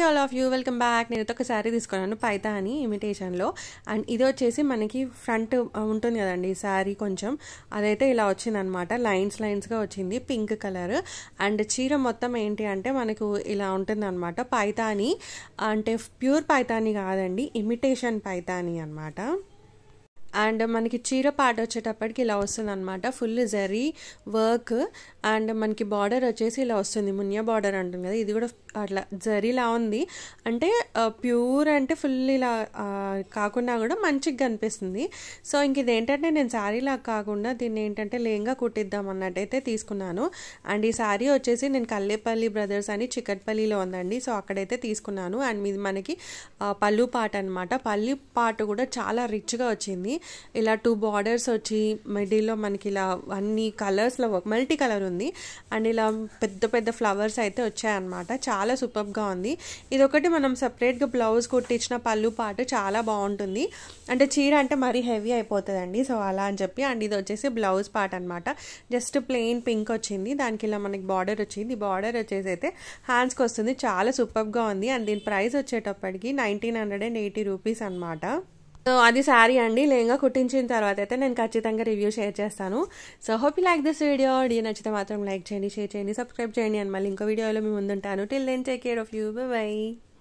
all of you welcome back నేనైతే ఒక శారీ తీసుకున్నాను పైతా అని ఇమిటేషన్లో అండ్ ఇది వచ్చేసి మనకి ఫ్రంట్ ఉంటుంది కదండి ఈ శారీ కొంచెం అదైతే ఇలా వచ్చిందనమాట లైన్స్ లైన్స్గా వచ్చింది పింక్ కలర్ అండ్ చీర మొత్తం ఏంటి అంటే మనకు ఇలా ఉంటుంది అనమాట పైతాని అంటే ప్యూర్ పైతాని కాదండి ఇమిటేషన్ పైతాని అనమాట అండ్ మనకి చీర పాట వచ్చేటప్పటికి ఇలా వస్తుంది అనమాట ఫుల్ జరీ వర్క్ అండ్ మనకి బార్డర్ వచ్చేసి ఇలా వస్తుంది మున్య బార్డర్ అంటుంది కదా ఇది కూడా అట్లా జరీలా ఉంది అంటే ప్యూర్ అంటే ఫుల్ ఇలా కాకుండా కూడా మంచిగా కనిపిస్తుంది సో ఇంక ఇది ఏంటంటే నేను శారీలా కాకుండా దీన్ని ఏంటంటే లేంగా కుట్టిద్దాం అన్నట్టయితే తీసుకున్నాను అండ్ ఈ శారీ వచ్చేసి నేను కల్లేపల్లి బ్రదర్స్ అని చికట్పల్లిలో ఉందండి సో అక్కడైతే తీసుకున్నాను అండ్ ఇది మనకి పళ్ళు పాట అనమాట పల్లి పాట కూడా చాలా రిచ్గా వచ్చింది ఇలా టూ బార్డర్స్ వచ్చి మిడిల్లో మనకి ఇలా అన్ని కలర్స్లో మల్టీ కలర్ ఉంది అండ్ ఇలా పెద్ద పెద్ద ఫ్లవర్స్ అయితే వచ్చాయన్నమాట చాలా సూపర్గా ఉంది ఇది ఒకటి మనం సపరేట్గా బ్లౌజ్ కుట్టించిన పళ్ళు పాటు చాలా బాగుంటుంది అంటే చీర అంటే మరీ హెవీ అయిపోతుందండి సో అలా అని చెప్పి అండ్ ఇది వచ్చేసి బ్లౌజ్ పార్ట్ అనమాట జస్ట్ ప్లెయిన్ పింక్ వచ్చింది దానికి ఇలా మనకి బార్డర్ వచ్చింది బార్డర్ వచ్చేసి అయితే హ్యాండ్స్కి వస్తుంది చాలా సూపర్గా ఉంది అండ్ దీని ప్రైస్ వచ్చేటప్పటికి nineteen hundred and eighty rupees అనమాట సో అది శారీ అండి లేంగా కుట్టించిన తర్వాత అయితే నేను ఖచ్చితంగా రివ్యూ షేర్ చేస్తాను so hope you like this video video నచ్చితే మాత్రం లైక్ చేయండి షేర్ చేయండి సబ్స్క్రైబ్ చేయండి అని మళ్ళీ ఇంకో వీడియోలో మీ ముందుంటాను till then take care of you by